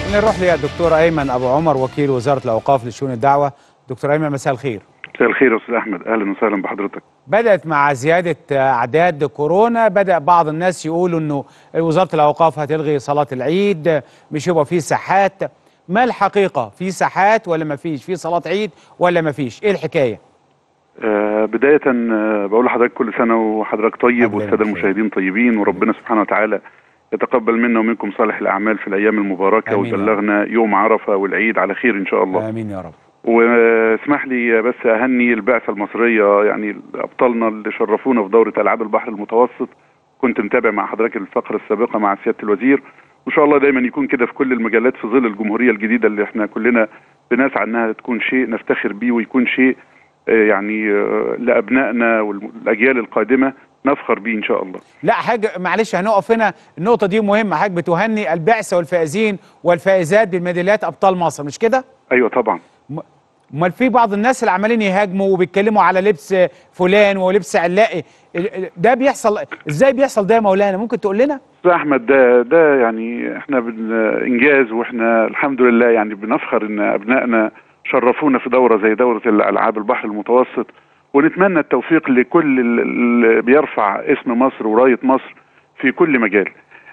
نروح للدكتور ايمن ابو عمر وكيل وزاره الاوقاف لشؤون الدعوه دكتور ايمن مساء الخير مساء الخير يا استاذ احمد اهلا وسهلا بحضرتك بدات مع زياده اعداد كورونا بدا بعض الناس يقولوا انه وزاره الاوقاف هتلغي صلاه العيد مش هيبقى في ساحات ما الحقيقه في ساحات ولا ما فيش في صلاه عيد ولا ما فيش ايه الحكايه آه بدايه آه بقول لحضرتك كل سنه وحضرتك طيب الله والساده يخليك. المشاهدين طيبين وربنا سبحانه وتعالى يتقبل منا ومنكم صالح الاعمال في الايام المباركه آمين يا رب. ويبلغنا يوم عرفه والعيد على خير ان شاء الله امين يا رب واسمح لي بس اهني البعثه المصريه يعني ابطالنا اللي شرفونا في دوره العاب البحر المتوسط كنت متابع مع حضرتك الفقره السابقه مع سياده الوزير وان شاء الله دايما يكون كده في كل المجالات في ظل الجمهوريه الجديده اللي احنا كلنا بنسعى انها تكون شيء نفتخر بيه ويكون شيء آه، يعني آه، لابنائنا والاجيال القادمه نفخر بيه ان شاء الله لا حاجه معلش هنقف هنا النقطه دي مهمه حاجه بتهني البعثه والفائزين والفائزات بالميداليات ابطال مصر مش كده ايوه طبعا م- امال في بعض الناس اللي عمالين يهاجموا وبيتكلموا على لبس فلان ولبس علاقي ال- ال- ده بيحصل ازاي بيحصل ده يا مولانا ممكن تقول لنا استاذ احمد ده ده يعني احنا بن انجاز واحنا الحمد لله يعني بنفخر ان ابنائنا شرفونا في دوره زي دوره الالعاب البحر المتوسط ونتمنى التوفيق لكل ال- اللي بيرفع اسم مصر ورايه مصر في كل مجال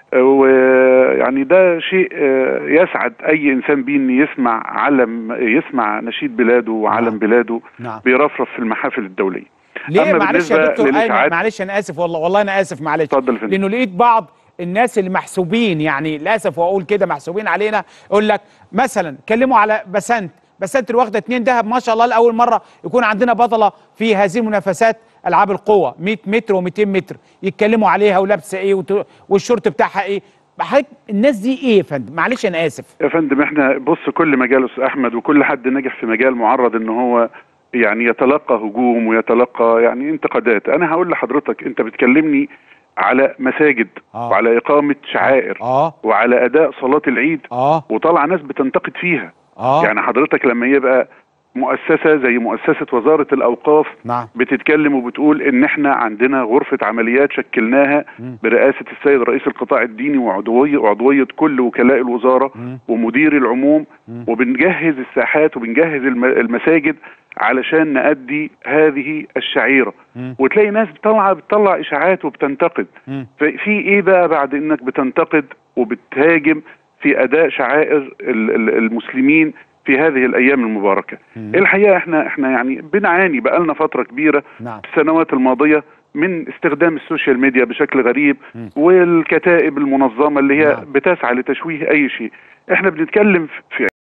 ويعني ده شيء آه، يسعد اي انسان بيه ان يسمع علم يسمع نشيد بلاده وعلم نعم. بلاده نعم بيرفرف في المحافل الدوليه ليه أما معلش يا بالنسبة دكتور ايمن للإشاعات- معلش انا اسف والله والله انا اسف معلش اتفضل يا فندم. لانه لقيت بعض الناس اللي محسوبين يعني للاسف واقول كده محسوبين علينا يقول لك مثلا اتكلموا على بسنت بسنت اللي واخده اتنين دهب ما شاء الله لاول مره يكون عندنا بطله في هذه المنافسات العاب القوه 100 متر و200 متر يتكلموا عليها ولابسه ايه وت- والشورت بتاعها ايه حضرتك الناس دي ايه يا فندم معلش انا اسف يا فندم احنا بص كل مجال استاذ احمد وكل حد نجح في مجال معرض ان هو يعني يتلقى هجوم ويتلقى يعني انتقادات انا هقول لحضرتك انت بتكلمني على مساجد آه. وعلى اقامه شعائر اه وعلى اداء صلاه العيد اه وطالع ناس بتنتقد فيها اه يعني حضرتك لما يبقى مؤسسه زي مؤسسه وزاره الاوقاف نعم بتتكلم وبتقول ان احنا عندنا غرفه عمليات شكلناها مم. برئاسه السيد رئيس القطاع الديني وعضويه وعضويه كل وكلاء الوزاره مم. ومدير العموم مم. وبنجهز الساحات وبنجهز الم- المساجد علشان نأدي هذه الشعيره مم. وتلاقي ناس طالعه بتطلع اشاعات وبتنتقد مم. في ايه بقى بعد انك بتنتقد وبتهاجم في اداء شعائر ال- ال- المسلمين في هذه الايام المباركه مم. الحقيقه احنا احنا يعني بنعاني بقالنا فتره كبيره نعم في السنوات الماضيه من استخدام السوشيال ميديا بشكل غريب مم. والكتائب المنظمه اللي هي نعم. بتسعى لتشويه اي شيء احنا بنتكلم في